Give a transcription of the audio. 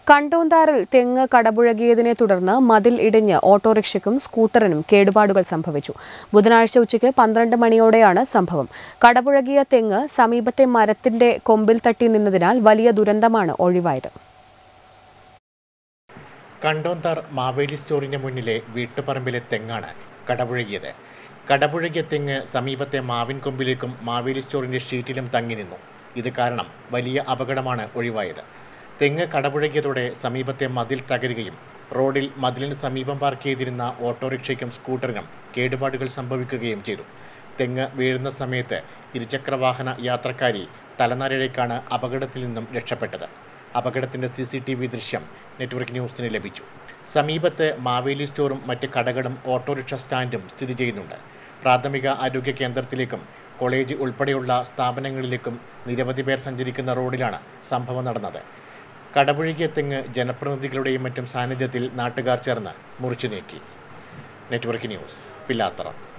കണ്ടോന്താറിൽ തെങ്ങ് കടപുഴകിയതിനെ തുടർന്ന് മതിൽ ഇടിഞ്ഞ് ഓട്ടോറിക്ഷയ്ക്കും സ്കൂട്ടറിനും കേടുപാടുകൾ സംഭവിച്ചു ബുധനാഴ്ച ഉച്ചയ്ക്ക് പന്ത്രണ്ട് മണിയോടെയാണ് സംഭവം കടപുഴകിയ തെങ്ങ് സമീപത്തെ മരത്തിന്റെ കൊമ്പിൽ തട്ടി നിന്നതിനാൽ വലിയ ദുരന്തമാണ് ഒഴിവായത് കണ്ടോന്താർ മാവേലി സ്റ്റോറിന് മുന്നിലെ വീട്ടുപറമ്പിലെ തെങ്ങാണ് കടപുഴകിയത് കടപുഴകിയ തെങ്ങ് സമീപത്തെ മാവിൻ കൊമ്പിലേക്കും മാവേലി സ്റ്റോറിന്റെ ഷീറ്റിലും തങ്ങി നിന്നു ഇത് കാരണം വലിയ അപകടമാണ് ഒഴിവായത് തെങ്ങ് കടപുഴകിയതോടെ സമീപത്തെ മതിൽ തകരുകയും റോഡിൽ മതിലിന് സമീപം പാർക്ക് ചെയ്തിരുന്ന ഓട്ടോറിക്ഷയ്ക്കും സ്കൂട്ടറിനും കേടുപാടുകൾ സംഭവിക്കുകയും ചെയ്തു തെങ്ങ് വീഴുന്ന സമയത്ത് ഇരുചക്രവാഹന യാത്രക്കാരി തലനാരിഴയ്ക്കാണ് അപകടത്തിൽ നിന്നും രക്ഷപ്പെട്ടത് അപകടത്തിന്റെ സി സി ടി വി ദൃശ്യം നെറ്റ്വർക്ക് ന്യൂസിന് ലഭിച്ചു സമീപത്ത് മാവേലി സ്റ്റോറും മറ്റ് കടകളും ഓട്ടോറിക്ഷ സ്റ്റാൻഡും സ്ഥിതി ചെയ്യുന്നുണ്ട് പ്രാഥമിക ആരോഗ്യ കേന്ദ്രത്തിലേക്കും കോളേജ് ഉൾപ്പെടെയുള്ള സ്ഥാപനങ്ങളിലേക്കും നിരവധി പേർ സഞ്ചരിക്കുന്ന റോഡിലാണ് സംഭവം നടന്നത് കടപുഴകിയ തെങ്ങ് ജനപ്രതിനിധികളുടെയും മറ്റും സാന്നിധ്യത്തിൽ നാട്ടുകാർ ചേർന്ന് മുറിച്ചു നീക്കി നെറ്റ്വർക്ക് ന്യൂസ് പില്ലാത്തറ